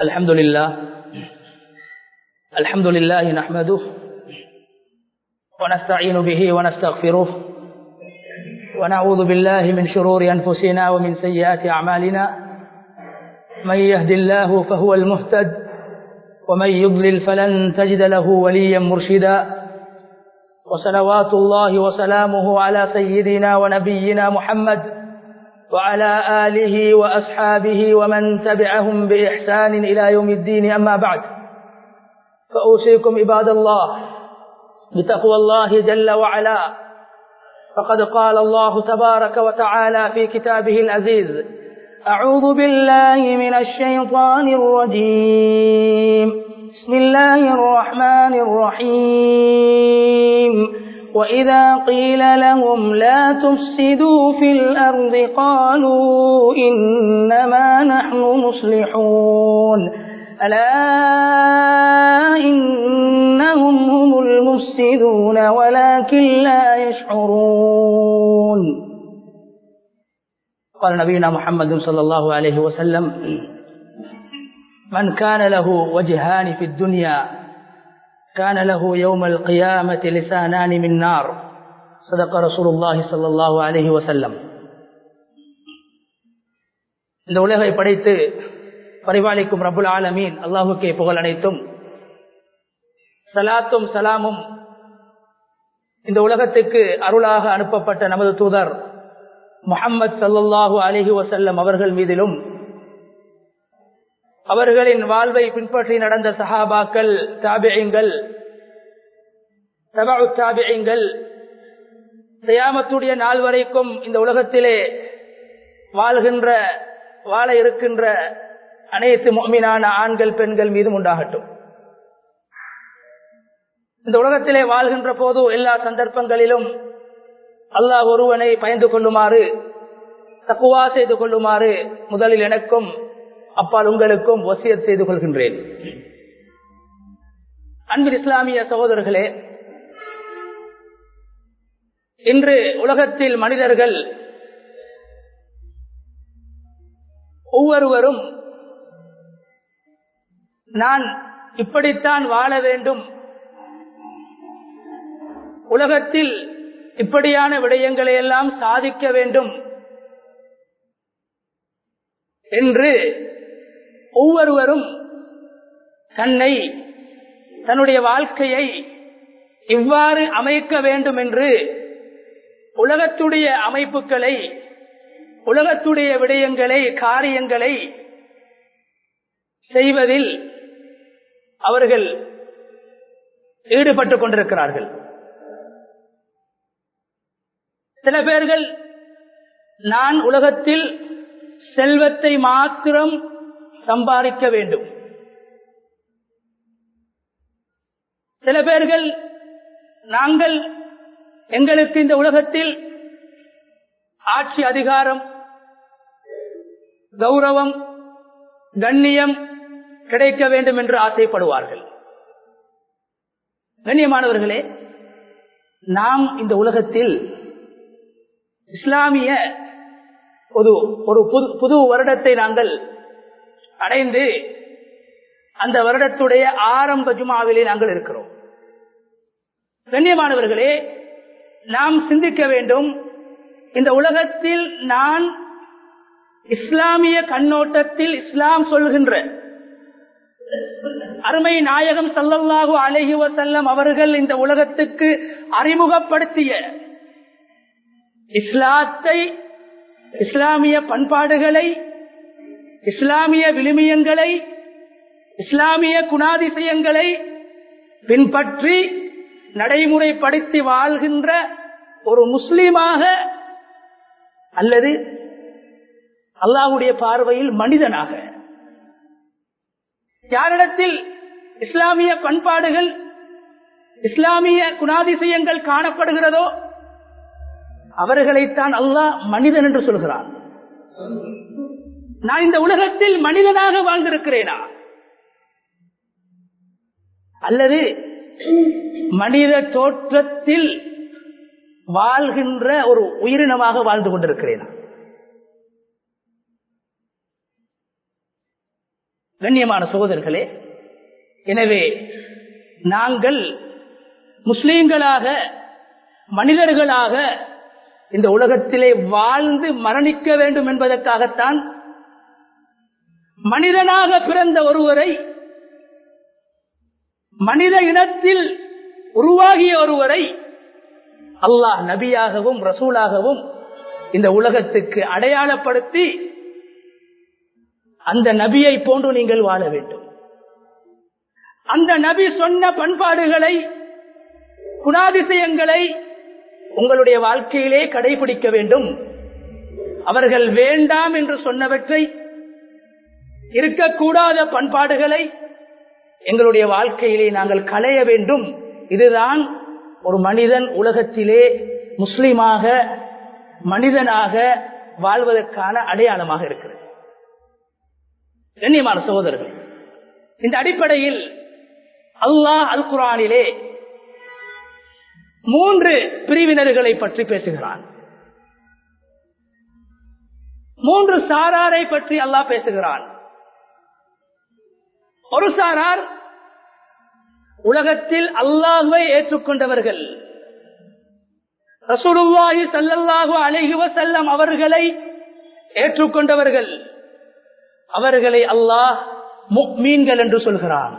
الحمد لله الحمد لله نحمده ونستعين به ونستغفره ونعوذ بالله من شرور أنفسنا ومن سيئات أعمالنا من يهد الله فهو المهتد ومن يضلل فلن تجد له وليا مرشدا وصلوات الله وسلامه على سيدنا ونبينا محمد وعلى آله وأصحابه ومن تبعهم بإحسان إلى يوم الدين أما بعد فأوصيكم عباد الله بتقوى الله جل وعلا فقد قال الله تبارك وتعالى في كتابه العزيز أعوذ بالله من الشيطان الرجيم بسم الله الرحمن الرحيم وإذا قيل لهم لا تفسدوا في الأرض قالوا إنما نحن مصلحون ألا إنهم هم المفسدون ولكن لا يشعرون قال نبينا محمد صلى الله عليه وسلم من كان له وجهان في الدنيا كان له يوم القيامة لسانان من نار صدق رسول الله صلى الله عليه وسلم இந்த உலகை படைத்து பரிபாலிக்கும் ரபுல் ஆலமீன் அல்லாஹுக்கே புகழ் அனைத்தும் சலாத்தும் சலாமும் இந்த உலகத்துக்கு அருளாக அனுப்பப்பட்ட நமது தூதர் முகம்மது சல்லாஹூ அலிஹி வசல்லம் அவர்கள் மீதிலும் அவர்களின் வாழ்வை பின்பற்றி நடந்த சஹாபாக்கள் தாபியங்கள் தபாவு தாபியங்கள் தயாமத்துடைய நாள் வரைக்கும் இந்த உலகத்திலே வாழ்கின்ற வாழ இருக்கின்ற அனைத்து மொமினான ஆண்கள் பெண்கள் மீதும் உண்டாகட்டும் இந்த உலகத்திலே வாழ்கின்ற போது எல்லா சந்தர்ப்பங்களிலும் அல்லாஹ் ஒருவனை பயந்து கொள்ளுமாறு தக்குவா செய்து கொள்ளுமாறு முதலில் எனக்கும் அப்பால் உங்களுக்கும் வசியத் செய்து கொள்கின்றேன் அன்பில் இஸ்லாமிய சகோதரர்களே இன்று உலகத்தில் மனிதர்கள் ஒவ்வொருவரும் நான் இப்படித்தான் வாழ வேண்டும் உலகத்தில் இப்படியான விடயங்களை எல்லாம் சாதிக்க வேண்டும் என்று ஒவ்வொருவரும் தன்னை தன்னுடைய வாழ்க்கையை இவ்வாறு அமைக்க வேண்டும் என்று உலகத்துடைய அமைப்புகளை உலகத்துடைய விடயங்களை காரியங்களை செய்வதில் அவர்கள் ஈடுபட்டுக் கொண்டிருக்கிறார்கள் சில பேர்கள் நான் உலகத்தில் செல்வத்தை மாத்திரம் சம்பாதிக்க வேண்டும் சில பேர்கள் நாங்கள் எங்களுக்கு இந்த உலகத்தில் ஆட்சி அதிகாரம் கௌரவம் கண்ணியம் கிடைக்க வேண்டும் என்று ஆசைப்படுவார்கள் கண்ணியமானவர்களே நாம் இந்த உலகத்தில் இஸ்லாமிய ஒரு ஒரு புது புது வருடத்தை நாங்கள் அடைந்து அந்த வருடத்துடைய ஆரம்ப ஜுமாவிலே நாங்கள் இருக்கிறோம் கண்ணியமானவர்களே நாம் சிந்திக்க வேண்டும் இந்த உலகத்தில் நான் இஸ்லாமிய கண்ணோட்டத்தில் இஸ்லாம் சொல்கின்ற அருமை நாயகம் சல்லல்லாஹு அலஹி வசல்லம் அவர்கள் இந்த உலகத்துக்கு அறிமுகப்படுத்திய இஸ்லாத்தை இஸ்லாமிய பண்பாடுகளை இஸ்லாமிய விழுமியங்களை இஸ்லாமிய குணாதிசயங்களை பின்பற்றி நடைமுறைப்படுத்தி வாழ்கின்ற ஒரு முஸ்லீமாக அல்லது அல்லாஹுடைய பார்வையில் மனிதனாக யாரிடத்தில் இஸ்லாமிய பண்பாடுகள் இஸ்லாமிய குணாதிசயங்கள் காணப்படுகிறதோ அவர்களைத்தான் அல்லாஹ் மனிதன் என்று சொல்கிறான் நான் இந்த உலகத்தில் மனிதனாக வாழ்ந்திருக்கிறேனா அல்லது மனித தோற்றத்தில் வாழ்கின்ற ஒரு உயிரினமாக வாழ்ந்து கொண்டிருக்கிறேனா கண்ணியமான சகோதரர்களே எனவே நாங்கள் முஸ்லீம்களாக மனிதர்களாக இந்த உலகத்திலே வாழ்ந்து மரணிக்க வேண்டும் என்பதற்காகத்தான் மனிதனாக பிறந்த ஒருவரை மனித இனத்தில் உருவாகிய ஒருவரை அல்லாஹ் நபியாகவும் ரசூலாகவும் இந்த உலகத்துக்கு அடையாளப்படுத்தி அந்த நபியை போன்று நீங்கள் வாழ வேண்டும் அந்த நபி சொன்ன பண்பாடுகளை குணாதிசயங்களை உங்களுடைய வாழ்க்கையிலே கடைபிடிக்க வேண்டும் அவர்கள் வேண்டாம் என்று சொன்னவற்றை இருக்கக்கூடாத பண்பாடுகளை எங்களுடைய வாழ்க்கையிலே நாங்கள் களைய வேண்டும் இதுதான் ஒரு மனிதன் உலகத்திலே முஸ்லிமாக மனிதனாக வாழ்வதற்கான அடையாளமாக இருக்கிறது கண்ணியமான சகோதரர்கள் இந்த அடிப்படையில் அல்லாஹ் அல் குரானிலே மூன்று பிரிவினர்களை பற்றி பேசுகிறான் மூன்று சாராரை பற்றி அல்லாஹ் பேசுகிறான் ஒரு சாரார் உலகத்தில் அல்லாஹுவை ஏற்றுக்கொண்டவர்கள் ரசூலுல்லாஹி சல்லல்லாஹு அலைஹி வஸல்லம் அவர்களை ஏற்றுக்கொண்டவர்கள் அவர்களை அல்லாஹ் முக்மீன்கள் என்று சொல்கிறான்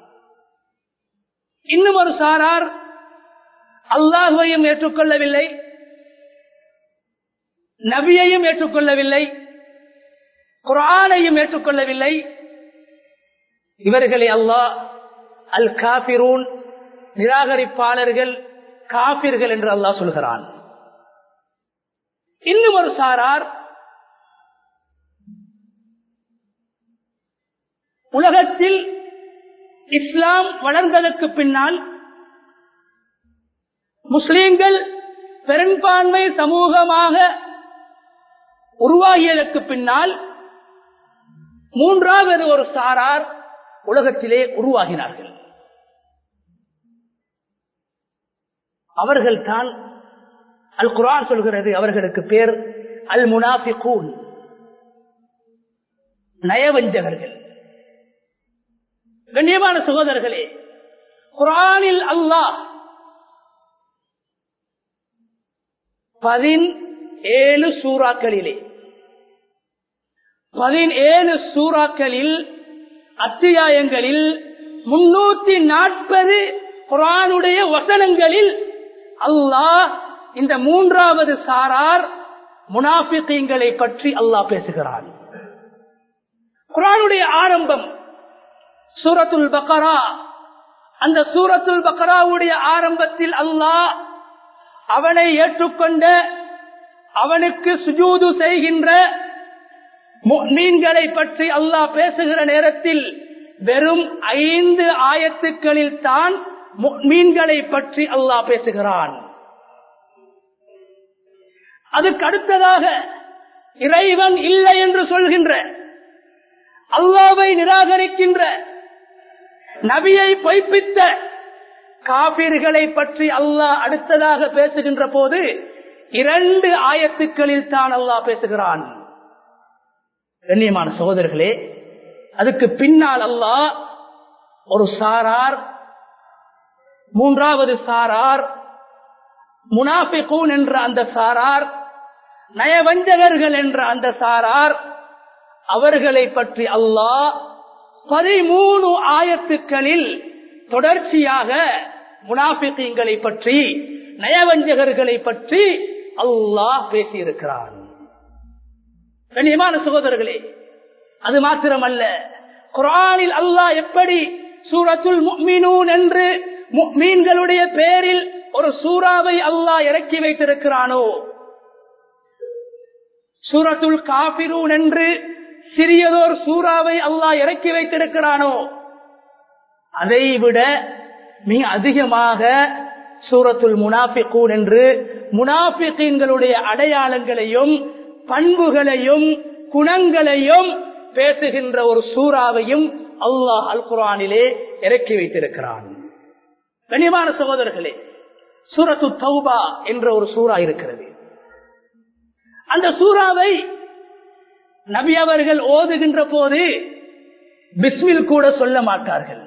இன்னும் ஒரு சாரார் அல்லாஹுவையும் ஏற்றுக்கொள்ளவில்லை நபியையும் ஏற்றுக்கொள்ளவில்லை குரானையும் ஏற்றுக்கொள்ளவில்லை இவர்களை அல்லாஹ் அல் காபிரூன் நிராகரிப்பாளர்கள் காபிர்கள் என்று அல்லாஹ் சொல்கிறான் இன்னும் ஒரு சாரார் உலகத்தில் இஸ்லாம் வளர்ந்ததற்கு பின்னால் முஸ்லிம்கள் பெரும்பான்மை சமூகமாக உருவாகியதற்கு பின்னால் மூன்றாவது ஒரு சாரார் உலகத்திலே உருவாகினார்கள் அவர்கள் தான் அல் குரான் சொல்கிறது அவர்களுக்கு பேர் அல் முனாஃபிகூன் நயவஞ்சகர்கள் கண்ணியமான சகோதரர்களே குரானில் அல்லாஹ் பதினேழு சூறாக்களிலே பதினேழு சூறாக்களில் அத்தியாயங்களில் முன்னூத்தி நாற்பது குரானுடைய வசனங்களில் அல்லாஹ் இந்த மூன்றாவது சாரார் முனாபிக்கங்களை பற்றி அல்லாஹ் பேசுகிறான் குரானுடைய ஆரம்பம் சூரத்துல் பக்கரா அந்த சூரத்துல் பக்கராவுடைய ஆரம்பத்தில் அல்லாஹ் அவனை ஏற்றுக்கொண்ட அவனுக்கு சுஜூது செய்கின்ற மீன்களை பற்றி அல்லாஹ் பேசுகிற நேரத்தில் வெறும் ஐந்து ஆயத்துக்களில் தான் மீன்களை பற்றி அல்லாஹ் பேசுகிறான் அதுக்கு அடுத்ததாக இறைவன் இல்லை என்று சொல்கின்ற அல்லாவை நிராகரிக்கின்ற நபியை பொய்ப்பித்த காபிர்களை பற்றி அல்லாஹ் அடுத்ததாக பேசுகின்ற போது இரண்டு ஆயத்துக்களில் தான் அல்லாஹ் பேசுகிறான் கண்ணியமான சகோதரர்களே அதுக்கு பின்னால் அல்லாஹ் ஒரு சாரார் மூன்றாவது சாரார் முனாபிகூன் என்ற அந்த சாரார் நயவஞ்சகர்கள் என்ற அந்த சாரார் அவர்களை பற்றி அல்லாஹ் பதிமூணு ஆயத்துக்களில் தொடர்ச்சியாக முனாபிக்கங்களை பற்றி நயவஞ்சகர்களை பற்றி அல்லாஹ் பேசியிருக்கிறான் கண்ணியமான சகோதரர்களே அது மாத்திரமல்ல குரானில் அல்லாஹ் எப்படி சூரத்துல் முக்மினூன் என்று மீன்களுடைய பேரில் ஒரு சூறாவை அல்லாஹ் இறக்கி வைத்திருக்கிறானோ சூரத்துல் காபிரூன் என்று சிறியதோர் சூறாவை அல்லாஹ் இறக்கி வைத்திருக்கிறானோ அதை விட மிக அதிகமாக சூரத்துல் முனாபிகூன் என்று முனாபிகீன்களுடைய அடையாளங்களையும் பண்புகளையும் குணங்களையும் பேசுகின்ற ஒரு சூறாவையும் அல்லாஹ் அல் குரானிலே இறக்கி வைத்திருக்கிறான் கனிமான சகோதரர்களே சூரத்து தௌபா என்ற ஒரு சூறா இருக்கிறது அந்த சூறாவை நபி அவர்கள் ஓதுகின்ற போது பிஸ்மில் கூட சொல்ல மாட்டார்கள்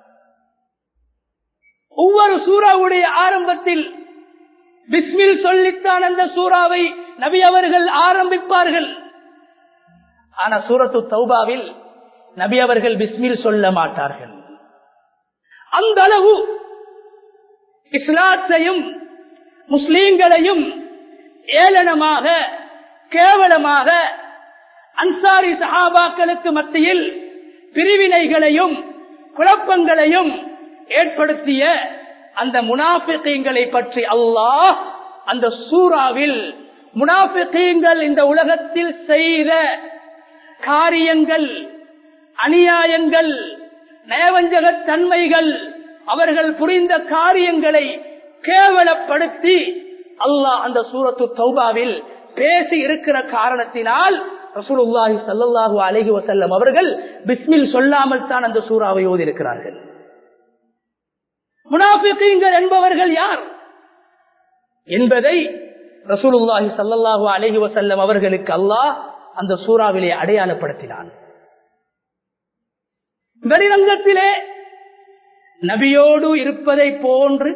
ஒவ்வொரு சூறாவுடைய ஆரம்பத்தில் பிஸ்மில் சொல்லித்தான் அந்த சூறாவை நபி அவர்கள் ஆரம்பிப்பார்கள் ஆனா சூரத்து தௌபாவில் நபி அவர்கள் பிஸ்மில் சொல்ல மாட்டார்கள் அந்த அளவு இஸ்லாத்தையும் முஸ்லீம்களையும் ஏளனமாக கேவலமாக அன்சாரி சஹாபாக்களுக்கு மத்தியில் பிரிவினைகளையும் குழப்பங்களையும் ஏற்படுத்திய அந்த முனாபிக்கங்களை பற்றி அல்லாஹ் அந்த சூறாவில் முனாபிக்கங்கள் இந்த உலகத்தில் செய்த காரியங்கள் அநியாயங்கள் நயவஞ்சக தன்மைகள் அவர்கள் புரிந்த காரியங்களை கேவலப்படுத்தி அல்லாஹ் அந்த சூரத்து தௌபாவில் பேசி இருக்கிற காரணத்தினால் ரசூலுல்லாஹி சல்லாஹூ அலஹி வசல்லம் அவர்கள் பிஸ்மில் சொல்லாமல் தான் அந்த சூறாவை ஓதி இருக்கிறார்கள் முனாபிக்கீங்கள் என்பவர்கள் யார் என்பதை ரசூலுல்லாஹி சல்லாஹூ அலஹி வசல்லம் அவர்களுக்கு அல்லாஹ் அந்த சூறாவிலே அடையாளப்படுத்தினான் வெளிரங்கத்திலே நபியோடு இருப்பதை போன்று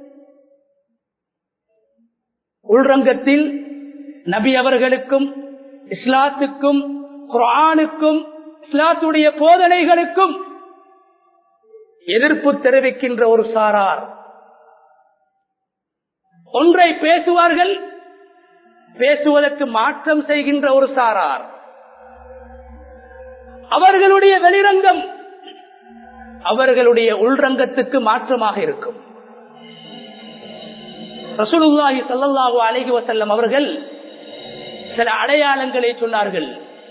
உள்ரங்கத்தில் நபி அவர்களுக்கும் இஸ்லாத்துக்கும் குரானுக்கும் இஸ்லாத்துடைய போதனைகளுக்கும் எதிர்ப்பு தெரிவிக்கின்ற ஒரு சாரார் ஒன்றை பேசுவார்கள் பேசுவதற்கு மாற்றம் செய்கின்ற ஒரு சாரார் அவர்களுடைய வெளிரங்கம் அவர்களுடைய உள்ரங்கத்துக்கு மாற்றமாக இருக்கும் ரசூலுல்லாஹி சல்லாஹூ அலஹி வசல்லம் அவர்கள் சில அடையாளங்களை சொன்னார்கள்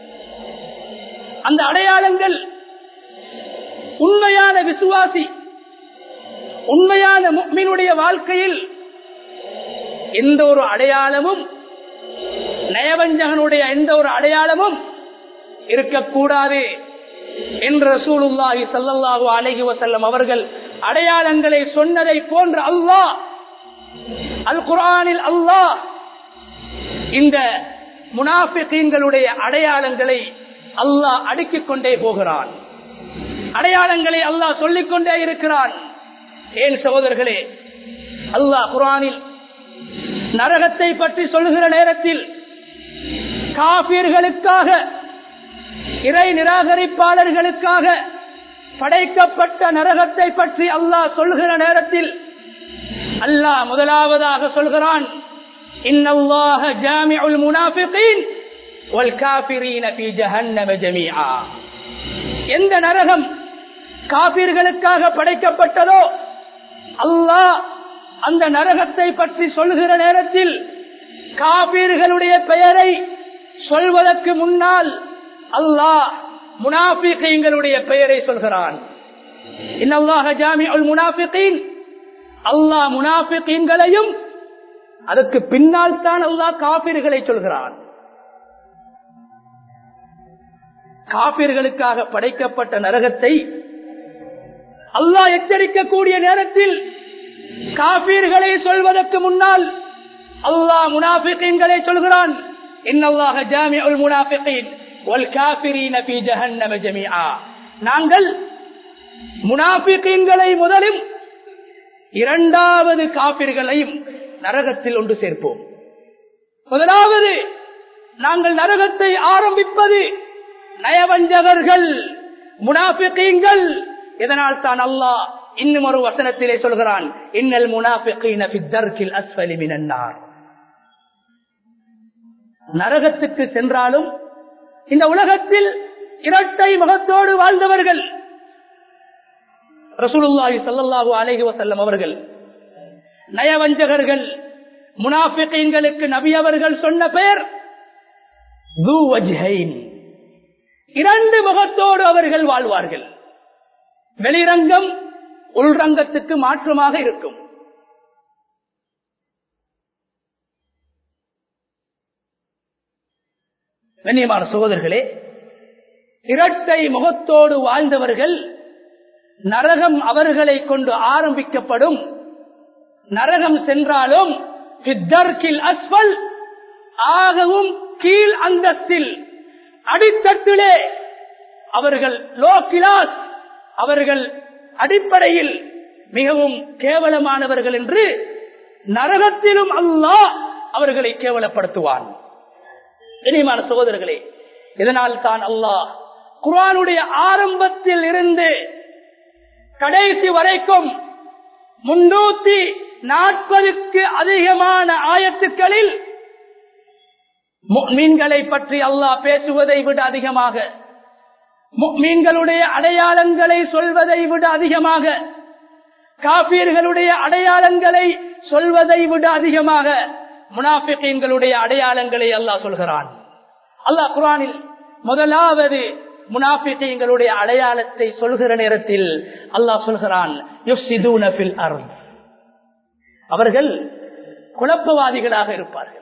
அந்த அடையாளங்கள் உண்மையான விசுவாசி உண்மையான முக்மினுடைய வாழ்க்கையில் எந்த ஒரு அடையாளமும் நயவஞ்சகனுடைய எந்த ஒரு அடையாளமும் இருக்கக்கூடாது என்று ரசூலுல்லாஹி சல்லல்லாஹு அலஹி வசல்லம் அவர்கள் அடையாளங்களை சொன்னதை போன்ற அல்லாஹ் அல் குரானில் அல்லாஹ் இந்த முனாபிகளுடைய அடையாளங்களை அல்லாஹ் அடுக்கிக் கொண்டே போகிறான் அடையாளங்களை அல்லாஹ் சொல்லிக் கொண்டே இருக்கிறான் ஏன் சகோதரர்களே அல்லாஹ் குரானில் நரகத்தை பற்றி சொல்லுகிற நேரத்தில் காபிர்களுக்காக இறை நிராகரிப்பாளர்களுக்காக படைக்கப்பட்ட நரகத்தை பற்றி அல்லாஹ் சொல்கிற நேரத்தில் அல்லாஹ் முதலாவதாக சொல்கிறான் இன்னல்லாஹ ஜாமிஉல் முனாஃபிகீன் வல் காஃபிரீன ஃபீ ஜஹன்னம ஜமீஆ எந்த நரகம் காபிர்களுக்காக படைக்கப்பட்டதோ அல்லாஹ் அந்த நரகத்தை பற்றி சொல்கிற நேரத்தில் காபீர்களுடைய பெயரை சொல்வதற்கு முன்னால் அல்லாஹ் முனாபிகளுடைய பெயரை சொல்கிறான் இன்னல்லாக ஜாமி அல் முனாபிகீன் அல்லாஹ் முனாபிகீன்களையும் அதற்கு பின்னால் தான் அல்லாஹ் காபிர்களை சொல்கிறான் காபிர்களுக்காக படைக்கப்பட்ட நரகத்தை அல்லாஹ் எச்சரிக்கக்கூடிய நேரத்தில் காபீர்களை சொல்வதற்கு முன்னால் அல்லாஹ் முனாபிகளை சொல்கிறான் இன்னல்லாக ஜாமிஉல் முனாஃபிகீன் வல் காஃபிரீன ஃபீ ஜஹன்னம ஜமீஆ நாங்கள் முனாஃபிகீன்களை முதலில் இரண்டாவது காபிர்களையும் நரகத்தில் ஒன்று சேர்ப்போம் முதலாவது நாங்கள் நரகத்தை ஆரம்பிப்பது நயவஞ்சகர்கள் முனாபிகீன்கள் இதனால் தான் அல்லாஹ் இன்னும் ஒரு வசனத்திலே சொல்கிறான் இன்னல் முனாபிகீன பித்தர்கில் அஸ்வலி மினன்னார் நரகத்துக்கு சென்றாலும் இந்த உலகத்தில் இரட்டை முகத்தோடு வாழ்ந்தவர்கள் ரசூலுல்லாஹி ஸல்லல்லாஹு அலைஹி வஸல்லம் அவர்கள் நயவஞ்சகர்கள் முனாஃபிகீன்களுக்கு நபி அவர்கள் சொன்ன பெயர் து வஜ்ஹைன் இரண்டு முகத்தோடு அவர்கள் வாழ்வார்கள் வெளிரங்கம் உள்ரங்கத்துக்கு மாற்றமாக இருக்கும் கண்ணியமான சகோதரர்களே இரட்டை முகத்தோடு வாழ்ந்தவர்கள் நரகம் அவர்களை கொண்டு ஆரம்பிக்கப்படும் நரகம் சென்றாலும் அஸ்வல் ஆகவும் கீழ் அந்தஸ்தில் அடித்தட்டிலே அவர்கள் லோ கிளாஸ் அவர்கள் அடிப்படையில் மிகவும் கேவலமானவர்கள் என்று நரகத்திலும் அல்லாஹ் அவர்களை கேவலப்படுத்துவான் இனிமான சகோதரர்களே இதனால் தான் அல்லாஹ் குரானுடைய ஆரம்பத்தில் இருந்து கடைசி வரைக்கும் முன்னூத்தி நாற்பதுக்கு அதிகமான ஆயத்துக்களில் மீன்களை பற்றி அல்லாஹ் பேசுவதை விட அதிகமாக மீன்களுடைய அடையாளங்களை சொல்வதை விட அதிகமாக காப்பீர்களுடைய அடையாளங்களை சொல்வதை விட அதிகமாக முனாஃபிகளுடைய அடையாளங்களை அல்லாஹ் சொல்கிறான் அல்லாஹ் குரானில் முதலாவது முனாஃபிகளுடைய அடையாளத்தை சொல்கிற நேரத்தில் அல்லாஹ் சொல்கிறான் அவர்கள் குழப்பவாதிகளாக இருப்பார்கள்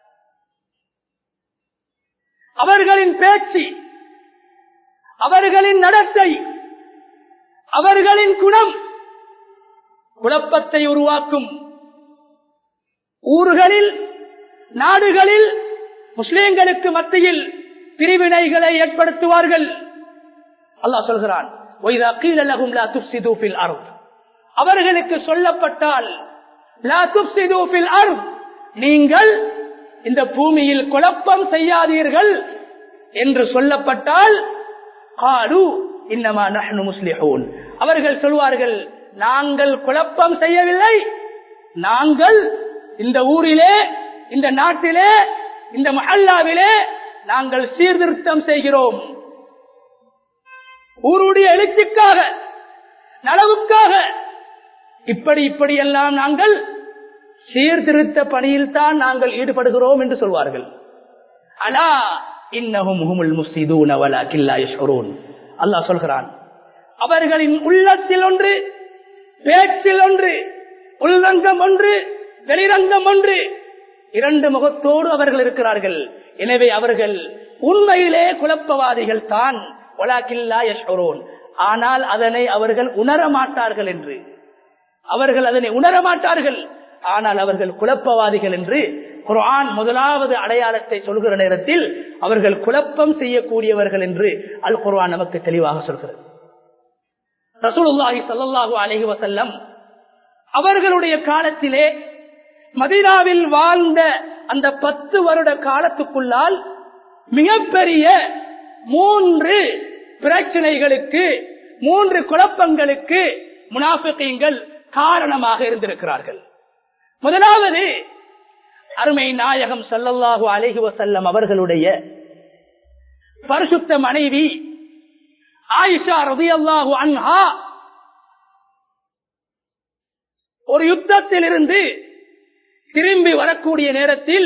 அவர்களின் பேச்சு அவர்களின் நடத்தை அவர்களின் குணம் குழப்பத்தை உருவாக்கும் ஊர்களில் நாடுகளில் முஸ்லிம்களுக்கு மத்தியில் பிரிவினைகளை ஏற்படுத்துவார்கள் அல்லாஹ் சொல்கிறான் அவர்களுக்கு சொல்லப்பட்டால் நீங்கள் இந்த பூமியில் குழப்பம் செய்யாதீர்கள் என்று சொல்லப்பட்டால் காலு இன்னமா நஹ்னு முஸ்லிஹூன் அவர்கள் சொல்வார்கள் நாங்கள் குழப்பம் செய்யவில்லை நாங்கள் இந்த ஊரிலே இந்த நாட்டிலே இந்த மஹல்லாவிலே நாங்கள் சீர்திருத்தம் செய்கிறோம் ஊருடைய எழுச்சிக்காக நலவுக்காக இப்படி இப்படி எல்லாம் நாங்கள் சீர்திருத்த பணியில் தான் நாங்கள் ஈடுபடுகிறோம் என்று சொல்வார்கள் அலா இன்னஹும் ஹுமுல் முஃப்ஸிதூன வலாக்கின் லா யஷ்உரூன் அல்லாஹ் சொல்கிறான் அவர்களின் உள்ளத்தில் ஒன்று பேச்சில் ஒன்று உள்ரங்கம் ஒன்று வெளிரங்கம் ஒன்று இரண்டு முகத்தோடு அவர்கள் இருக்கிறார்கள் எனவே அவர்கள் உண்மையிலே குழப்பவாதிகள் தான் ஒலாக்கில்லா யஷ்வரோன் ஆனால் அதனை அவர்கள் உணர மாட்டார்கள் என்று அவர்கள் அதனை உணர மாட்டார்கள் ஆனால் அவர்கள் குழப்பவாதிகள் என்று குர்ஆன் முதலாவது அடையாளத்தை சொல்கிற நேரத்தில் அவர்கள் குழப்பம் செய்யக்கூடியவர்கள் என்று அல் குர்ஆன் நமக்கு தெளிவாக சொல்கிறது ரசூலுல்லாஹி ஸல்லல்லாஹு அலைஹி வஸல்லம் அவர்களுடைய காலத்திலே மதீனாவில் வாழ்ந்த அந்த பத்து வருட காலத்துக்குள்ளால் மிகப்பெரிய மூன்று பிரச்சனைகளுக்கு மூன்று குழப்பங்களுக்கு முனாஃபிகீங்கள் காரணமாக இருந்திருக்கிறார்கள் முதலாவது அருமை நாயகம் சல்லல்லாஹு அலைஹி வசல்லம் அவர்களுடைய பரிசுத்த மனைவி ஆயிஷா ரதியல்லாஹு அன்ஹா ஒரு யுத்தத்தில் இருந்து திரும்பி வரக்கூடிய நேரத்தில்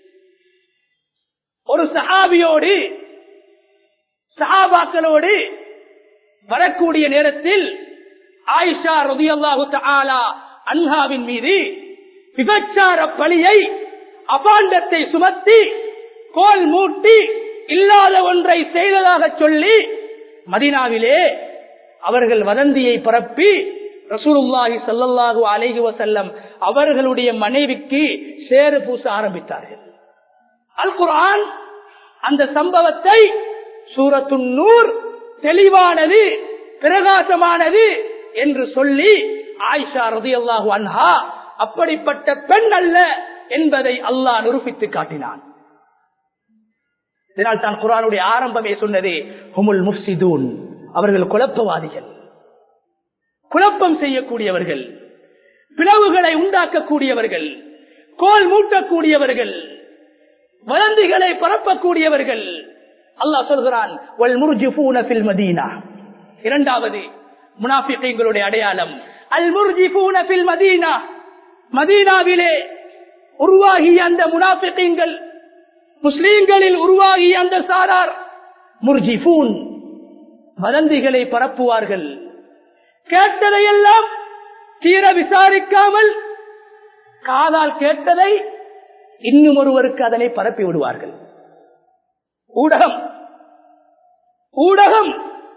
ஒரு சஹாபியோடு சஹாபாக்களோடு வரக்கூடிய நேரத்தில் ஆயிஷா ரதியல்லாஹு தஆலா அன்ஹாவின் மீது விபச்சார பழியை அபாண்டத்தை சுமத்தி கோல் மூட்டி இல்லாத ஒன்றை செய்ததாக சொல்லி மதினாவிலே அவர்கள் வதந்தியை பரப்பி ரசூலுல்லாஹி சல்லல்லாஹு அலைஹி வசல்லம் அவர்களுடைய மனைவிக்கு சேறு பூச ஆரம்பித்தார்கள் அல் குர்ஆன் அந்த சம்பவத்தை சூரத்து நூர் தெளிவானது பிரகாசமானது என்று சொல்லி ஆயிஷா ரதி அல்லாஹு அன்ஹா அப்படிப்பட்ட பெண் அல்ல என்பதை அல்லாஹ் நிரூபித்து காட்டினான் இதனால் தான் குரானுடைய ஆரம்பமே சொன்னது ஹுமுல் முஃப்சிதூன் அவர்கள் குழப்பவாதிகள் குழப்பம் செய்யக்கூடியவர்கள் பிளவுகளை உண்டாக்கக்கூடியவர்கள் கோல் மூட்டக்கூடியவர்கள் வதந்திகளை பரப்பக்கூடியவர்கள் அல்லாஹ் சொல்கிறான் மதீனா இரண்டாவது முனாபிகளுடைய அடையாளம் அல் முர்ஜிபூன பில் மதீனா மதீனாவிலே உருவாகிய அந்த முனாபிகள் முஸ்லீம்களில் உருவாகிய அந்த சாரார் முர்ஜிபூன் வதந்திகளை பரப்புவார்கள் கேட்டதையெல்லாம் தீர விசாரிக்காமல் காதால் கேட்டதை இன்னும் ஒருவருக்கு அதனை பரப்பி விடுவார்கள் ஊடகம் ஊடகம்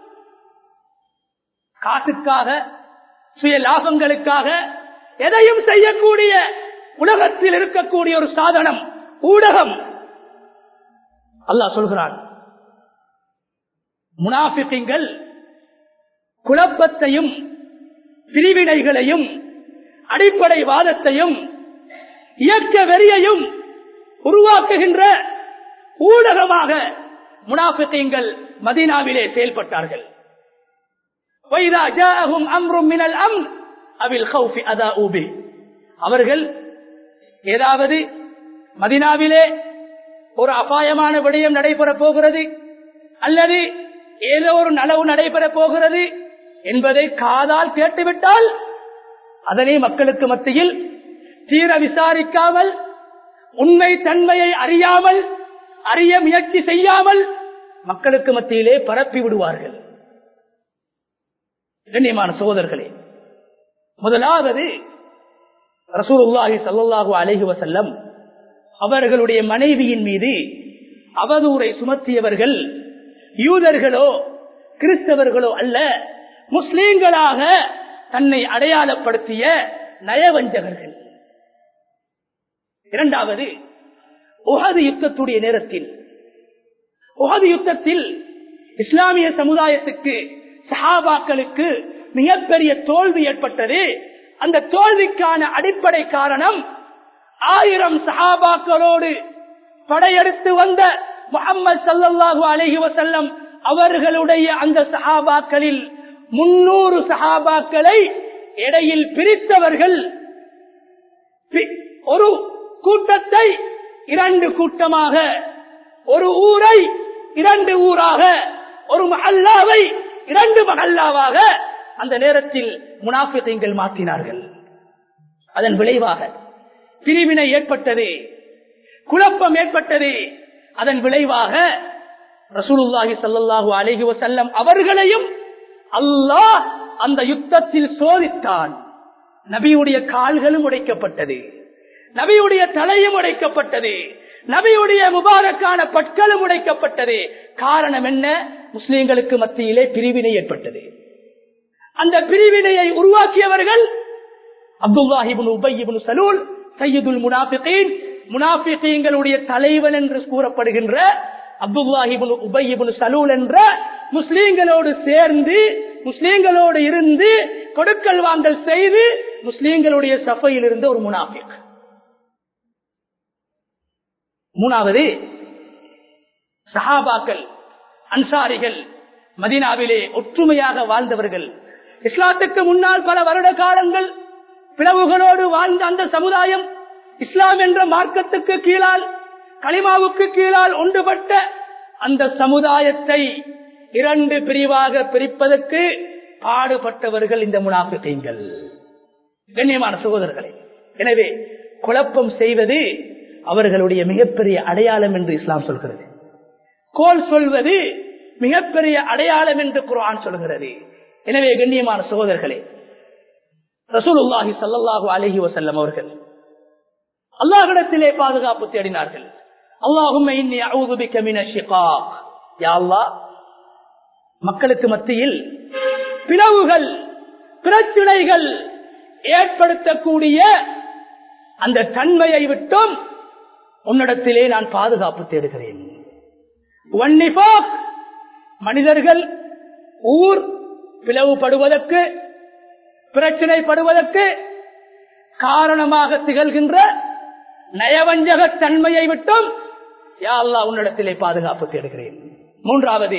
காசுக்காக சுய லாபங்களுக்காக எதையும் செய்யக்கூடிய உலகத்தில் இருக்கக்கூடிய ஒரு சாதனம் ஊடகம் அல்லாஹ் சொல்கிறான் முனாபிக்குங்கள் குழப்பத்தையும் பிரிவினைகளையும் அடிப்படை வாதத்தையும் இயக்க வெறியையும் உருவாக்குகின்ற ஊடகமாக முனாபிக்குங்கள் மதீனாவிலே செயல்பட்டார்கள் அவர்கள் ஏதாவது மதினாவிலே ஒரு அபாயமான விடயம் நடைபெறப் போகிறது அல்லது ஏதோ ஒரு நலவு நடைபெறப் போகிறது என்பதை காதால் கேட்டுவிட்டால் அதனை மக்களுக்கு மத்தியில் தீர விசாரிக்காமல் உண்மை தன்மையை அறியாமல் அறிய முயற்சி செய்யாமல் மக்களுக்கு மத்தியிலே பரப்பி விடுவார்கள் கண்ணியமான சகோதரர்களே முதலாவது ரசூலுல்லாஹி சல்லாஹூ அலஹி வசல்லம் அவர்களுடைய மனைவியின் மீது அவதூரை சுமத்தியவர்கள் யூதர்களோ கிறிஸ்தவர்களோ அல்ல முஸ்லீம்களாக தன்னை அடையாளப்படுத்திய நயவஞ்சகர்கள் இரண்டாவது உகது யுத்தத்துடைய நேரத்தில் உகது யுத்தத்தில் இஸ்லாமிய சமுதாயத்துக்கு சஹாபாக்களுக்கு மிகப்பெரிய தோல்வி ஏற்பட்டது அந்த தோல்விக்கான அடிப்படை காரணம் ஆயிரம் சஹாபாக்களோடு படையெடுத்து வந்த முகமது சல்லாஹூ அலஹி வசல்லம் அவர்களுடைய அந்த சஹாபாக்களில் முன்னூறு சஹாபாக்களை இடையில் பிரித்தவர்கள் ஒரு கூட்டத்தை இரண்டு கூட்டமாக ஒரு ஊரை இரண்டு ஊராக ஒரு மஹல்லாவை இரண்டு மஹல்லாவாக அந்த நேரத்தில் முனாஃபிகள் மாற்றினார்கள் அதன் விளைவாக பிரிவினை ஏற்பட்டது குழப்பம் ஏற்பட்டது அதன் விளைவாக ரசூலுல்லாஹி சல்லாஹூ அலஹி வசல்லம் அவர்களையும் அல்லாஹ் அந்த யுத்தத்தில் சோதித்தான் நபியுடைய கால்களும் உடைக்கப்பட்டது நபியுடைய தலையும் உடைக்கப்பட்டது நபியுடைய முபாரக்கான பட்களும் உடைக்கப்பட்டது காரணம் என்ன முஸ்லிம்களுக்கு மத்தியிலே பிரிவினை ஏற்பட்டது அந்த பிரிவினையை உருவாக்கியவர்கள் அப்துல்லாஹிபின் உபையிபின் சலூல் சையதுல் முனாபிகீன் முனாபிகீங்களுடைய தலைவன் என்று கூறப்படுகின்ற அப்துல்லாஹிபின் உபையிபின் சலூல் என்ற முஸ்லீம்களோடு சேர்ந்து முஸ்லீம்களோடு இருந்து கொடுக்கல் வாங்கல் செய்து முஸ்லீம்களுடைய சபையில் இருந்த ஒரு முனாபிக் மூணாவது சஹாபாக்கள் அன்சாரிகள் மதினாவிலே ஒற்றுமையாக வாழ்ந்தவர்கள் இஸ்லாத்துக்கு முன்னால் பல வருட காலங்கள் பிளவுகளோடு வாழ்ந்த அந்த சமுதாயம் இஸ்லாம் என்ற மார்க்கத்துக்கு கீழால் களிமாவுக்கு கீழால் ஒன்றுபட்ட அந்த சமுதாயத்தை இரண்டு பிரிவாக பிரிப்பதற்கு பாடுபட்டவர்கள் இந்த முனாபிகள் கண்ணியமான சகோதரர்களே எனவே குழப்பம் செய்வது அவர்களுடைய மிகப்பெரிய அடையாளம் என்று இஸ்லாம் சொல்கிறது கோல் சொல்வது மிகப்பெரிய அடையாளம் என்று குரான் சொல்கிறது எனவே கண்ணியமான சகோதரர்களே ரசூலுல்லாஹி சல்லாஹூ அலஹி வசல்லம் அவர்கள் அல்லாஹிடத்திலே பாதுகாப்பு தேடினார்கள் அல்லாஹும் மக்களுக்கு மத்தியில் பிளவுகள் பிரச்சனைகள் ஏற்படுத்தக்கூடிய அந்த தன்மையை விட்டும் உன்னிடத்திலே நான் பாதுகாப்பு தேடுகிறேன் மனிதர்கள் ஊர் பிளவுபடுவதற்கு பிரச்சனைப்படுவதற்கு காரணமாக திகழ்கின்ற நயவஞ்சக தன்மையை விட்டும் யா அல்லா உன்னிடத்திலே பாதுகாப்பு தேடுகிறேன் மூன்றாவது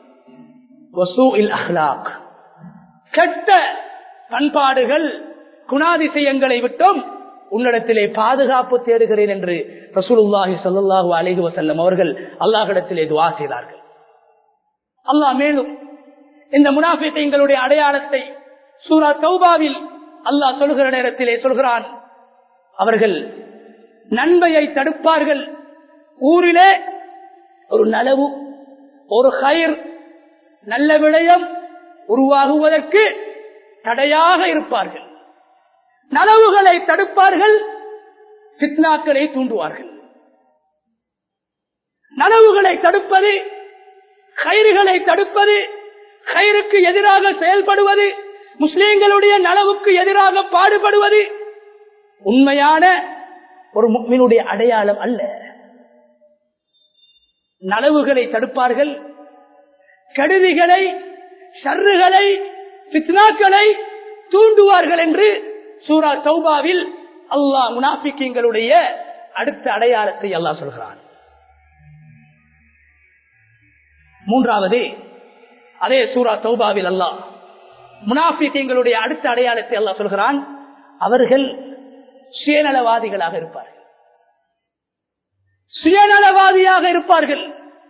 அஹ்லாக் கெட்ட பண்பாடுகள் குணாதிசயங்களை விட்டும் உன்னிடத்திலே பாதுகாப்பு தேடுகிறேன் என்று ரசூலுல்லாஹி சல்லாஹூ அலிஹி வசல்லம் அவர்கள் அல்லாஹிடத்திலே துவா செய்தார்கள் அல்லாஹ் மேலும் இந்த முனாஃபிகளுடைய அடையாளத்தை சூரா தௌபாவில் அல்லாஹ் சொல்கிற நேரத்திலே சொல்கிறான் அவர்கள் நன்மையை தடுப்பார்கள் ஊரிலே ஒரு நலவு ஒரு கயிர் நல்ல விடயம் உருவாகுவதற்கு தடையாக இருப்பார்கள் நலவுகளை தடுப்பார்கள் சித்னாக்களை தூண்டுவார்கள் நலவுகளை தடுப்பது கயிறுகளை தடுப்பது கயிறுக்கு எதிராக செயல்படுவது முஸ்லிம்களுடைய நலவுக்கு எதிராக பாடுபடுவது உண்மையான ஒரு முக்மினுடைய அடையாளம் அல்ல நலவுகளை தடுப்பார்கள் கெடுதிகளை ஷர்றுகளை பித்னாக்களை தூண்டுவார்கள் என்று சூரா சௌபாவில் அல்லாஹ் முனாபிக்கிங்களுடைய அடுத்த அடையாளத்தை அல்லாஹ் சொல்கிறான் மூன்றாவது அதே சூரா சௌபாவில் அல்லாஹ் முனாபிக்கிங்களுடைய அடுத்த அடையாளத்தை அல்லாஹ் சொல்கிறான் அவர்கள் சுயநலவாதிகளாக இருப்பார்கள் சுயநலவாதியாக இருப்பார்கள்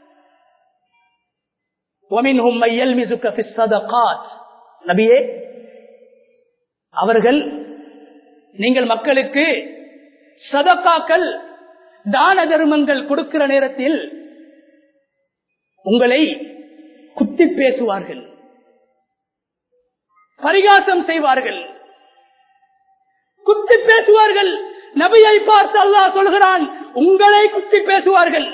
وَمِنْهُمْ مَنْ يَلْمِزُكَ فِي الصَّدَقَاتِ நபியே அவர்கள் நீங்கள் மக்களுக்கு சதக்காக்கள் தான தர்மங்கள் கொடுக்கிற நேரத்தில் உங்களை குத்தி பேசுவார்கள் பரிகாசம் செய்வார்கள் குத்தி பேசுவார்கள் நபியை பார்த்து அல்லாஹ் சொல்கிறான் உங்களை குத்தி பேசுவார்கள்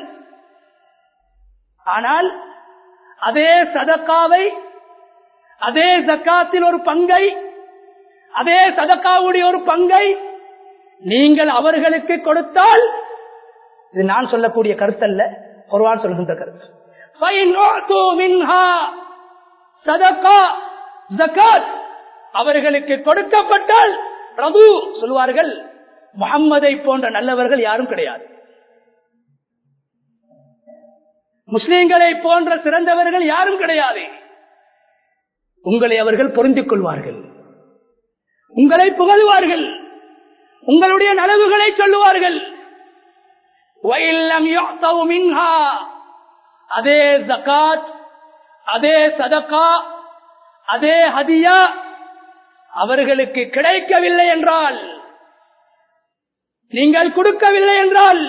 ஆனால் அதே சதக்காவை அதே ஜக்காத்தில் ஒரு பங்கை அதே சதக்காவுடைய ஒரு பங்கை நீங்கள் அவர்களுக்கு கொடுத்தால் இது நான் சொல்லக்கூடிய கருத்தல்ல ஒருவான் சொல்கின்ற கருத்து فَإِنْ أُعْطُوا مِنْهَا صَدَقَةً زَكَاةً அவர்களுக்கு கொடுக்கப்பட்டால் ரது சொல்வார்கள் முகம்மதை போன்ற நல்லவர்கள் யாரும் கிடையாது முஸ்லிம்களை போன்ற சிறந்தவர்கள் யாரும் கிடையாது உங்களை அவர்கள் பொருந்திக் கொள்வார்கள் உங்களை புகழ்வார்கள் உங்களுடைய நலவுகளை சொல்லுவார்கள் வயல்லம் யுஅத்தவு மின்ஹா. அதே ஜகாத் அதே சதகா அதே ஹதியா அவர்களுக்கு கிடைக்கவில்லை என்றால் நீங்கள் கொடுக்கவில்லை என்றால்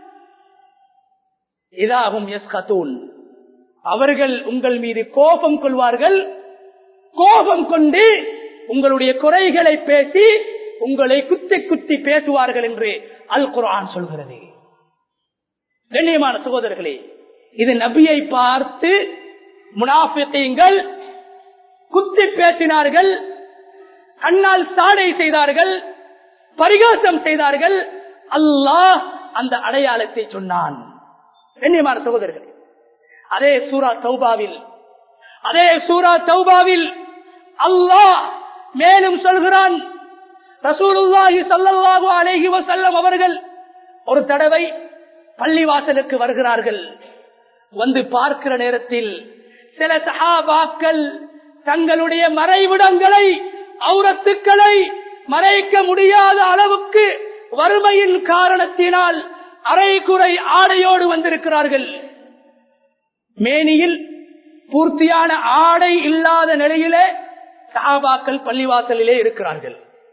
இதாகும் எஸ் கத்தூன் அவர்கள் உங்கள் மீது கோபம் கொள்வார்கள் கோபம் கொண்டு உங்களுடைய குறைகளை பேசி உங்களை குத்தி குத்தி பேசுவார்கள் என்று அல் குர்ஆன் சொல்கிறது கண்ணியமான சகோதரர்களே இது நபியை பார்த்து முனாஃபிகள் குத்தி பேசினார்கள் கண்ணால் சாடை செய்தார்கள் பரிகாசம் செய்தார்கள் அல்லாஹ் அந்த அடையாளத்தை சொன்னான் கண்ணியமான சகோதரர்களே அதே சூரா தௌபாவில் அதே சூரா தௌபாவில் அல்லாஹ் மேலும் சொல்கிறான் ரசூலுல்லாஹி ஸல்லல்லாஹு அலைஹி வஸல்லம் அவர்கள் ஒரு தடவை பள்ளிவாசலுக்கு வருகிறார்கள் வந்து பார்க்கிற நேரத்தில் சில சஹாபாக்கள் தங்களுடைய மறைவிடங்களை அவுரத்துக்களை மறைக்க முடியாத அளவுக்கு வறுமையின் காரணத்தினால் அரைகுறை ஆடையோடு வந்திருக்கிறார்கள் மேனியில் பூர்த்தியான ஆடை இல்லாத நிலையிலே சஹாபாக்கள் பள்ளிவாசலிலே இருக்கிறார்கள்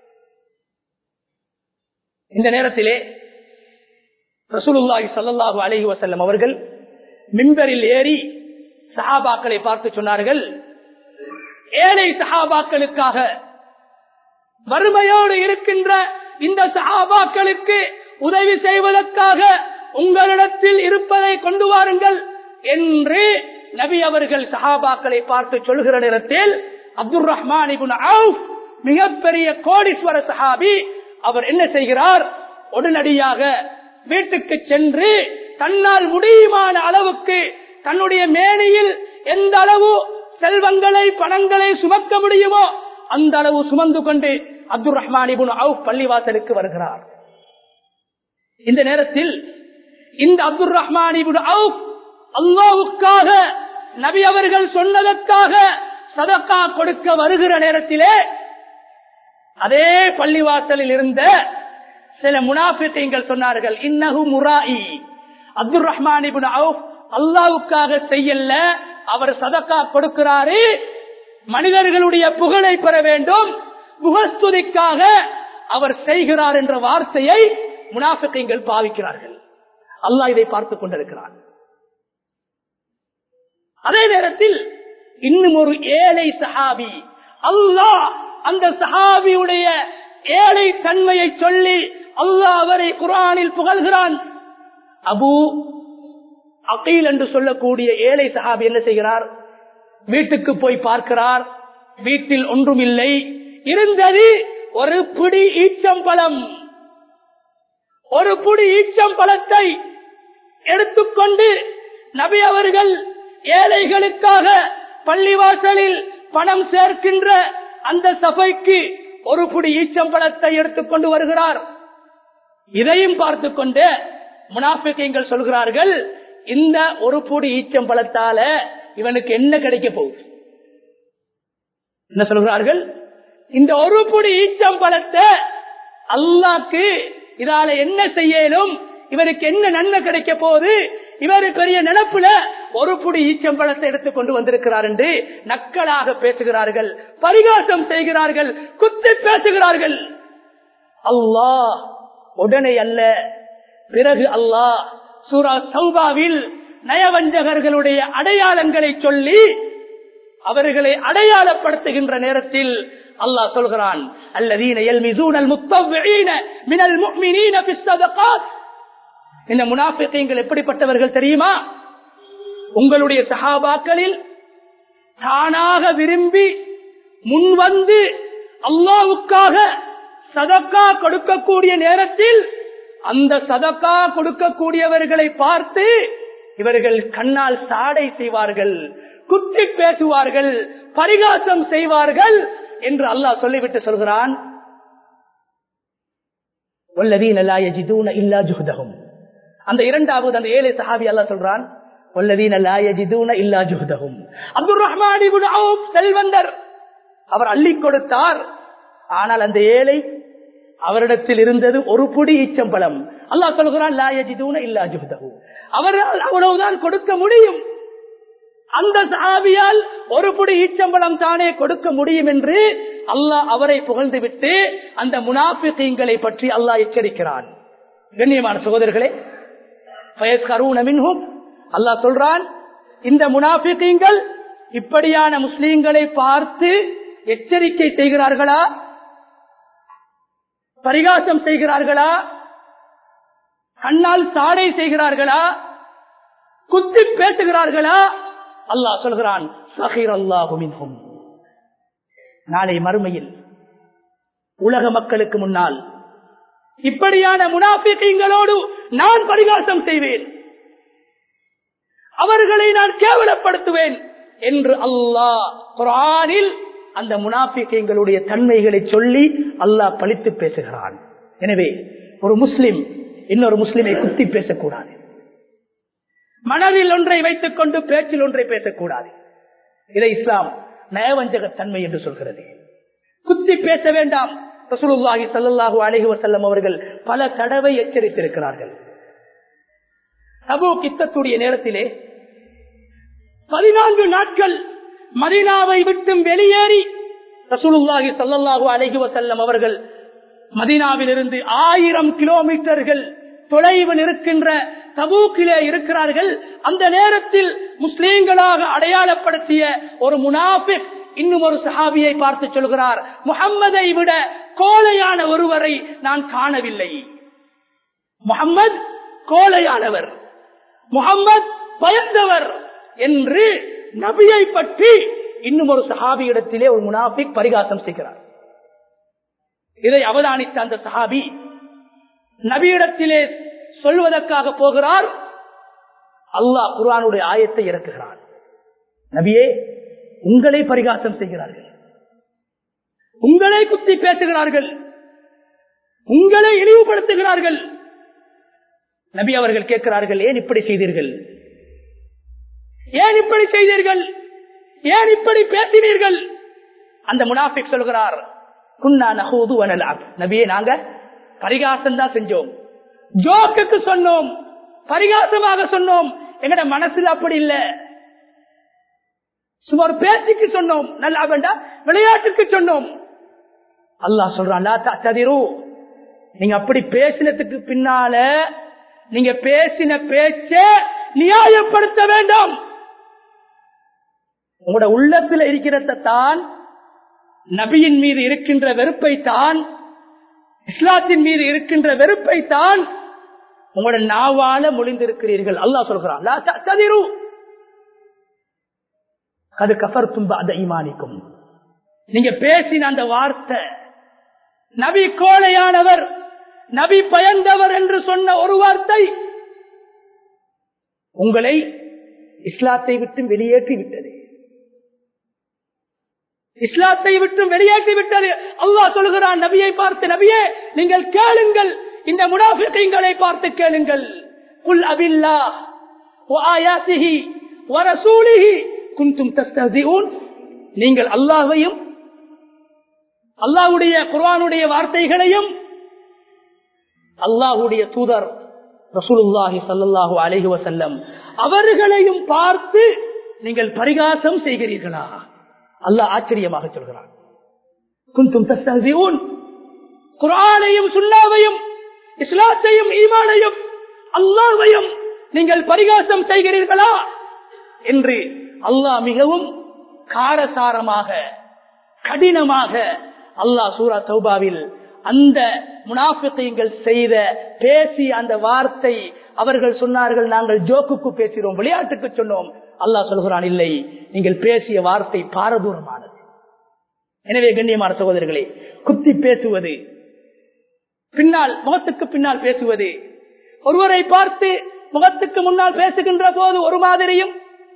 இந்த நேரத்திலே ரசூலுல்லாஹி ஸல்லல்லாஹு அலைஹி வஸல்லம் அவர்கள் மிம்பரில் ஏறி சஹாபாக்களை பார்த்து சொன்னார்கள் ஏழை சஹாபாக்களுக்காக வறுமையோடு இருக்கின்ற இந்த சஹாபாக்களுக்கு உதவி செய்வதற்காக உங்களிடத்தில் இருப்பதை கொண்டு வாருங்கள் என்று நபி அவர்கள் சஹாபாக்களை பார்த்து சொல்கிற நேரத்தில் அப்துல் ரஹ்மான் இப்னு அவுஃப் மிகப்பெரிய கோடீஸ்வர சஹாபி அவர் என்ன செய்கிறார் உடனடியாக வீட்டுக்கு சென்று தன்னால் முடியுமான அளவுக்கு தன்னுடைய மேனியில் எந்த அளவு செல்வங்களை பணங்களை சுமக்க முடியுமோ அந்த அளவு சுமந்து கொண்டு அப்துல் ரஹ்மான் இபுன் அவுப் பள்ளிவாசலுக்கு வருகிறார் இந்த நேரத்தில் இந்த அப்துல் ரஹ்மான் இபுன் அவுப் அல்லாவுக்காக நபி அவர்கள் சொன்னதற்காக சதக்கா கொடுக்க வருகிற நேரத்திலே அதே பள்ளிவாசலில் இருந்த சில முனாபித்தங்கள் சொன்னார்கள் இன்னகு முராயி அப்துல் ரஹ்மான் இபுன் அவுப் அல்லாவுக்காக செய்யல அவர் சதக்கா கொடுக்கிறாரு மனிதர்களுடைய புகழை பெற வேண்டும் முகஸ்துதிக்காக அவர் செய்கிறார் என்ற வார்த்தையை முனாபிக்கங்கள் பாவிக்கிறார்கள் அல்லாஹ் இதை பார்த்துக் கொண்டிருக்கிறார் அதே நேரத்தில் இன்னும் ஒரு ஏழை சஹாபி அல்லாஹ் அந்த சஹாபியுடைய ஏழை தன்மையை சொல்லி அல்லாஹ் அவரை குரானில் புகழ்கிறான் அபு அகீல் என்று சொல்லக்கூடிய ஏழை சஹாபி என்ன செய்கிறார் வீட்டுக்கு போய் பார்க்கிறார் வீட்டில் ஒன்றும் இல்லை இருந்தது ஒரு பிடி ஈச்சம்பழம் ஒரு புடி ஈச்சம்பழத்தை எடுத்துக்கொண்டு நபி அவர்கள் ஏழைகளுக்காக பள்ளிவாசலில் பணம் சேர்க்கின்ற அந்த சபைக்கு ஒரு புடி ஈச்சம்பழத்தை எடுத்துக்கொண்டு வருகிறார் இதையும் பார்த்து கொண்டு முனாஃபிகங்கள் சொல்கிறார்கள் இந்த ஒரு புடி ஈச்சம்பழத்தால இவனுக்கு என்ன கிடைக்க போகுது என்ன சொல்கிறார்கள் இந்த ஒரு புடி ஈச்சம்பழத்தை அல்லாக்கு இதால என்ன செய்யலும் இவருக்கு என்ன நன்மை கிடைக்க போகுது இவர் பெரிய நினப்புல ஒரு புடி ஈச்சம்பழத்தை எடுத்துக் கொண்டு வந்திருக்கிறார் என்று நக்கலாக பேசுகிறார்கள் பரிகாசம் செய்கிறார்கள் குத்தி பேசுகிறார்கள் அல்லாஹ் உடனே அல்ல பிறகு அல்லாஹ் சூரா சௌபாவில் நயவஞ்சகர்களுடைய அடையாளங்களை சொல்லி அவர்களை அடையாளப்படுத்துகின்ற நேரத்தில் அல்லாஹ் சொல்கிறான் அல்லதீன யல்மிசூனல் முத்தவ்விஈன மினல் முஃமினீன ஃபிஸ்ஸதகாத் இந்த முனாஃபிகீன்கள் எப்படிப்பட்டவர்கள் தெரியுமா உங்களுடைய சஹாபாக்களில் தானாக விரும்பி முன்வந்து அல்லாவுக்காக சதக்கா கொடுக்கக்கூடிய நேரத்தில் அந்த சதக்கா கொடுக்கக்கூடியவர்களை பார்த்து இவர்கள் கண்ணால் சாடை செய்வார்கள் குத்தி பேசுவார்கள் பரிகாசம் செய்வார்கள் என்று அல்லாஹ் சொல்லிவிட்டு சொல்கிறான் அந்த இரண்டாவது அந்த ஏழை சஹாபி அல்லா சொல்றான் அப்துல் ரஹ்மான் செல்வந்தர் அவர் அள்ளி கொடுத்தார் ஆனால் அந்த ஏழை அவரிடத்தில் இருந்தது ஒரு புடி ஈச்சம்பழம் அல்லா சொல்கிறான் லாயஜிதூன இல்லா ஜுஹதஹு அவரால் அவ்வளவுதான் கொடுக்க முடியும் அந்த சாவியால் ஒரு புடி ஈச்சம்பழம் தானே கொடுக்க முடியும் என்று அல்லாஹ் அவரை புகழ்ந்து விட்டு அந்த முனாபிகளை பற்றி அல்லாஹ் எச்சரிக்கிறான் கண்ணியமான சகோதரர்களே அல்லாஹ் சொல்றான் இந்த முனாபிகள் இப்படியான முஸ்லீம்களை பார்த்து எச்சரிக்கை செய்கிறார்களா பரிகாசம் செய்கிறார்களா கண்ணால் சாடை செய்கிறார்களா குத்தி பேசுகிறார்களா அல்லாஹ் சொல்கிறான் சஹீர் அல்லாஹுமின்ஹும் நாளை மறுமையில் உலக மக்களுக்கு முன்னால் இப்படியான முனாபிகளோடு நான் பரிகாசம் செய்வேன் அவர்களை நான் கேவலப்படுத்துவேன் என்று அல்லாஹ் குரானில் அந்த முனாபிகளுடைய தன்மைகளை சொல்லி அல்லாஹ் பழித்து பேசுகிறான் எனவே ஒரு முஸ்லிம் இன்னொரு முஸ்லிமை குத்தி பேசக்கூடாது மனதில் ஒன்றை வைத்துக் கொண்டு பேச்சில் ஒன்றை பேசக்கூடாது இதை இஸ்லாம் நயவஞ்சக தன்மை என்று சொல்கிறது குத்தி பேச வேண்டாம் ரசூலுல்லாஹி ஸல்லல்லாஹு அலைஹி வஸல்லம் அவர்கள் பல தடவை எச்சரித்திருக்கிறார்கள் தபூக் யுத்தத்துடைய நேரத்திலே பதினான்கு நாட்கள் மதீனாவை விட்டும் வெளியேறி ரசூலுல்லாஹி ஸல்லல்லாஹு அலைஹி வஸல்லம் அவர்கள் மதீனாவிலிருந்து ஆயிரம் கிலோமீட்டர்கள் தொலைவில் இருக்கின்ற தபூக்கிலே இருக்கிறார்கள் அந்த நேரத்தில் முஸ்லீம்களாக அடையாளப்படுத்திய ஒரு முனாஃபிக் இன்னும் ஒரு சஹாபியை பார்த்து சொல்கிறார் முகம்மதை விட கோலையான ஒருவரை நான் காணவில்லை முகம்மது கோலையானவர் முகம்மது பயந்தவர் என்று நபியை பற்றி இன்னும் ஒரு சஹாபியிடத்திலே ஒரு முனாஃபிக் பரிகாசம் செய்கிறார் இதை அவதானித்த அந்த சஹாபி நபியிடத்திலே சொல்வதற்காக போகிறார் அல்லாஹ் குர்ஆனுடைய ஆயத்தை இறக்குகிறான் நபியே உங்களை பரிகாசம் செய்கிறார்கள் உங்களை குத்தி பேசுகிறார்கள் உங்களை இழிவுபடுத்துகிறார்கள் நபி அவர்கள் கேட்கிறார்கள் ஏன் இப்படி செய்தீர்கள் ஏன் இப்படி செய்தீர்கள் ஏன் இப்படி பேசினீர்கள் அந்த முனாஃபிக் சொல்கிறார் குன்னா நகூது வனலாம் நபியே நாங்க பரிகாசம் தான் செஞ்சோம் ஜோக்குக்கு சொன்னோம் பரிகாசமாக சொன்னோம் எங்கட மனசுல அப்படி இல்ல சுமார் பேச்சுக்கு சொன்னோம் நல்லா வேண்டாம் விளையாட்டுக்கு சொன்னோம் அல்லாஹ் சொல்றான் ததிரு நீங்க அப்படி பேசினதுக்கு பின்னால நீங்க பேசின பேச்ச நியாயப்படுத்த வேண்டாம் உங்களோட உள்ளத்துல இருக்கிறத தான் நபியின் மீது இருக்கின்ற வெறுப்பை தான் இஸ்லாத்தின் மீது இருக்கின்ற வெறுப்பை தான் உங்களோட நாவால மொழிந்திருக்கிறீர்கள் அல்லாஹ் சொல்கிறான் அது கஃபர் தும்ப அந்த ஈமானிக்கும் நீங்க பேசின அந்த வார்த்தை நபி கோழையானவர் நபி பயந்தவர் என்று சொன்ன ஒரு வார்த்தை உங்களை இஸ்லாத்தை விட்டு வெளியேற்றி விட்டது இஸ்லாத்தை விட்டு வெளியேற்றி விட்டது அல்லாஹ் சொல்கிறான் நபியை பார்த்து நபியே நீங்கள் கேளுங்கள் இந்த முனாஃபிகளை பார்த்து கேளுங்கள் குல் அபில்லா وآياته ورسوله كنتم تستهزئون நீங்கள் அல்லாஹ்வையும் அல்லாஹ்வுடைய குர்ஆனுடைய வார்த்தைகளையும் அல்லாஹ்வுடைய தூதர் ரசூலுல்லாஹி ஸல்லல்லாஹு அலைஹி வஸல்லம் அவர்களையும் பார்த்து நீங்கள் பரிகாசம் செய்கிறீர்களா அல்லாஹ் ஆச்சரியமாக சொல்கிறான் குந்தும் தஸ்தஹ்சிஊன் குர்ஆனையும் சுன்னாவையும் இஸ்லாத்தையும் ஈமானையும் அல்லாஹ்வையும் நீங்கள் பரிகாசம் செய்கிறீர்களா என்று அல்லாஹ் மிகவும் காரசாரமாக கடினமாக அல்லாஹ் சூரா தௌபாவில் அந்த முனாஃபிகள் செய்த பேசி அந்த வார்த்தை அவர்கள் சொன்னார்கள் நாங்கள் ஜோக்குக்கு பேசுகிறோம் விளையாட்டுக்கு சொன்னோம் அல்லாஹ் சொல்கிறான் இல்லை நீங்கள் பேசிய வார்த்தை பாரதூரமானது எனவே கண்ணியமான சகோதரர்களே குத்தி பேசுவது பின்னால் முகத்துக்கு பின்னால் பேசுவது ஒருவரை பார்த்து முகத்துக்கு முன்னால் பேசுகின்ற போது ஒரு மாதிரியும்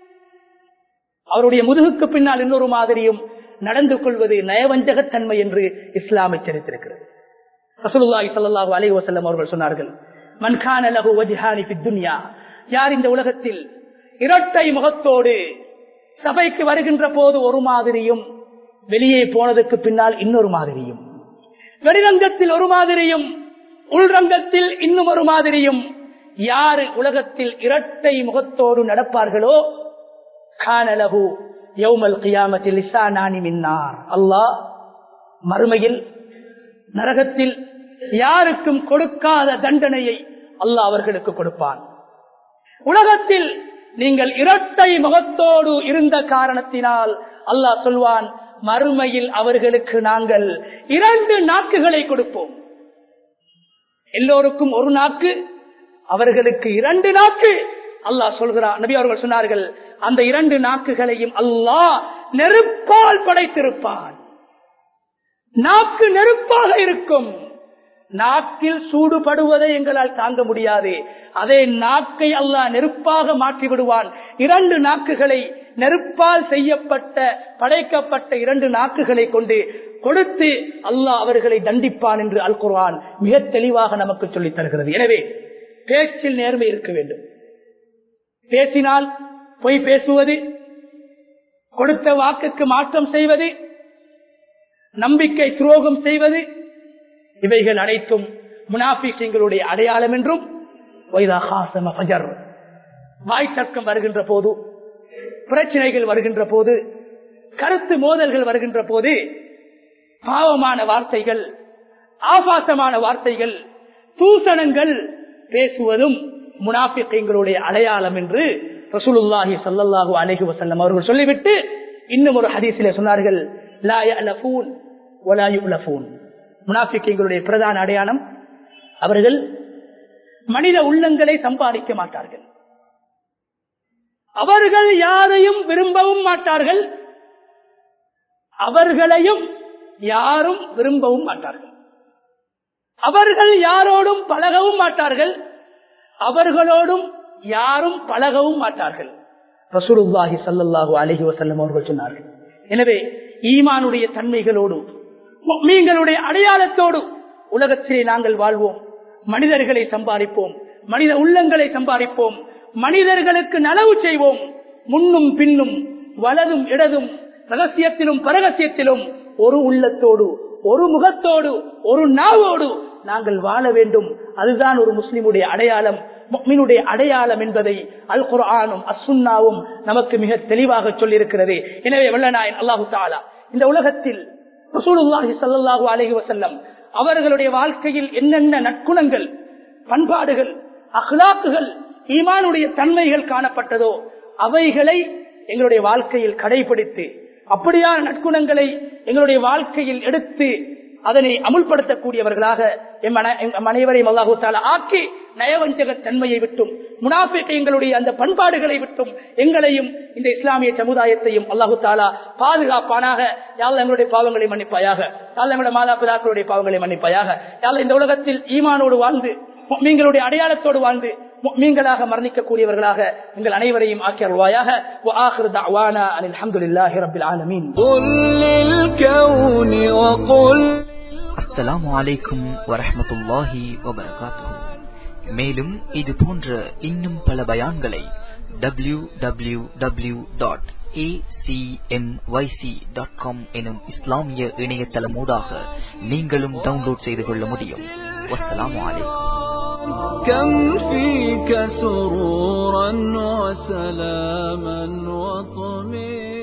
அவருடைய முதுகுக்கு பின்னால் இன்னொரு மாதிரியும் நடந்து கொள்வது நயவஞ்சகத்தன்மை என்று இஸ்லாம் எச்சரித்திருக்கிறது ரசூலுல்லாஹி ஸல்லல்லாஹு அலைஹி வஸல்லம் அவர்கள் சொன்னார்கள் மன் கான லஹு வஜ்ஹானி ஃபித் துன்யா யார் இந்த உலகத்தில் இரட்டை முகத்தோடு சபைக்கு வருகின்ற போது ஒரு மாதிரியும் வெளியே போனதுக்கு பின்னால் இன்னொரு மாதிரியும் வெளிரங்கத்தில் ஒரு மாதிரியும் உள்ரங்கத்தில் இன்னும் ஒரு மாதிரியும் யாரு உலகத்தில் இரட்டை முகத்தோடு நடப்பார்களோ கானலகு யௌமல் கியாமத்தில் இசானானி மின்னார் அல்லாஹ் மறுமையில் நரகத்தில் யாருக்கும் கொடுக்காத தண்டனையை அல்லாஹ் அவர்களுக்கு கொடுப்பான் உலகத்தில் நீங்கள் இரட்டை முகத்தோடு இருந்த காரணத்தினால் அல்லாஹ் சொல்வான் மறுமையில் அவர்களுக்கு நாங்கள் இரண்டு நாக்குகளை கொடுப்போம் எல்லோருக்கும் ஒரு நாக்கு அவர்களுக்கு இரண்டு நாக்கு அல்லாஹ் சொல்கிறார் நபி அவர்கள் சொன்னார்கள் அந்த இரண்டு நாக்குகளையும் அல்லாஹ் நெருப்பால் படைத்திருப்பான் நாக்கு நெருப்பாக இருக்கும் நாக்கில் சூடுபடுவதை எங்களால் தாங்க முடியாது அதே நாக்கை அல்லாஹ் நெருப்பாக மாற்றி விடுவான் இரண்டு நாக்குகளை நெருப்பால் செய்யப்பட்ட படைக்கப்பட்ட இரண்டு நாக்குகளை கொண்டு கொடுத்து அல்லாஹ் அவர்களை தண்டிப்பான் என்று அல் குர்ஆன் மிக தெளிவாக நமக்கு சொல்லித் தருகிறது எனவே பேச்சில் நேர்மை இருக்க வேண்டும் பேசினால் பொய் பேசுவது கொடுத்த வாக்குக்கு மாற்றம் செய்வது நம்பிக்கை துரோகம் செய்வது இவைகள் அனைத்தும் முனாபிகளுடைய அடையாளம் என்றும் வாய் தர்க்கம் வருகின்ற போது பிரச்சனைகள் வருகின்ற போது கருத்து மோதல்கள் வருகின்ற போது பாவமான வார்த்தைகள் ஆபாசமான வார்த்தைகள் தூசணங்கள் பேசுவதும் முனாபிகளுடைய அடையாளம் என்று ரசூலுல்லாஹி சல்லல்லாஹு அலைஹி வஸல்லம் அவர்கள் சொல்லிவிட்டு இன்னும் ஒரு ஹதீஸிலே சொன்னார்கள் லா யலஃபூன் வலா யுலஃபூன் முனாபிகளுடைய பிரதான அடையாளம் அவர்கள் மனித உள்ளங்களை சம்பாதிக்க மாட்டார்கள் அவர்கள் யாரையும் விரும்பவும் மாட்டார்கள் அவர்களையும் யாரும் விரும்பவும் மாட்டார்கள் அவர்கள் யாரோடும் பழகவும் மாட்டார்கள் அவர்களோடும் யாரும் பழகவும் மாட்டார்கள் ரசூலுல்லாஹி சல்லல்லாஹு அலஹி வசல்லம் அவர்கள் சொன்னார்கள் எனவே ஈமானுடைய தன்மைகளோடு மீன்களுடைய அடையாளத்தோடு உலகத்திலே நாங்கள் வாழ்வோம் மனிதர்களை சம்பாதிப்போம் மனித உள்ளங்களை சம்பாதிப்போம் மனிதர்களுக்கு நலவு செய்வோம் முன்னும் பின்னும் வலதும் இடதும் ரகசியத்திலும் பரகசியத்திலும் ஒரு உள்ளத்தோடு ஒரு முகத்தோடு ஒரு நாவோடு நாங்கள் வாழ வேண்டும் அதுதான் ஒரு முஸ்லிமுடைய அடையாளம் மீனுடைய அடையாளம் என்பதை அல் குர்ஆனும் அசுன்னாவும் நமக்கு மிக தெளிவாக சொல்லியிருக்கிறது எனவே வல்லநாயன் அல்லாஹு தாலா இந்த உலகத்தில் ரசூலுல்லாஹி ஸல்லல்லாஹு அலைஹி வஸல்லம் அவர்களுடைய வாழ்க்கையில் என்னென்ன நற்குணங்கள் பண்பாடுகள் அஹ்லாக்குகள் ஈமானுடைய தன்மைகள் காணப்பட்டதோ அவைகளை எங்களுடைய வாழ்க்கையில் கடைபிடித்து அப்படியான நற்குணங்களை எங்களுடைய வாழ்க்கையில் எடுத்து அதனை அமுல்படுத்தக்கூடியவர்களாக எம் அனைவரையும் அல்லாஹூ தாலா ஆக்கி நயவஞ்சக தன்மையை விட்டும் முனாஃபிக் எங்களுடைய அந்த பண்பாடுகளை விட்டும் எங்களையும் இந்த இஸ்லாமிய சமுதாயத்தையும் அல்லாஹு தாலா பாதுகாப்பானாக யாழ் எங்களுடைய பாவங்களை மன்னிப்பாயாக யாழ் எங்களுடைய மாதா பிதாக்களுடைய பாவங்களை மன்னிப்பாயாக யாழ் இந்த உலகத்தில் ஈமானோடு வாழ்ந்து நீங்களுடைய அடையாளத்தோடு வாழ்ந்து மீன்களாக மரணிக்கக்கூடியவர்களாக எங்கள் அனைவரையும் ஆக்கி அருள்வாயாக وآخر دعوانا أن الحمد لله رب العالمين قل للكون وقل அஸ்ஸலாமு அலைக்கும் வரஹ்மத்துல்லாஹி வபரகாத்துஹு மேலும் இது போன்ற இன்னும் பல பயான்களை டபிள்யூ டபிள்யூ டபிள்யூ டாட் எனும் இஸ்லாமிய இணையதளமூடாக நீங்களும் டவுன்லோட் செய்து கொள்ள முடியும் வஸ்ஸலாமு அலைக்கும் كم فيك سرورا وسلاما وطمئنا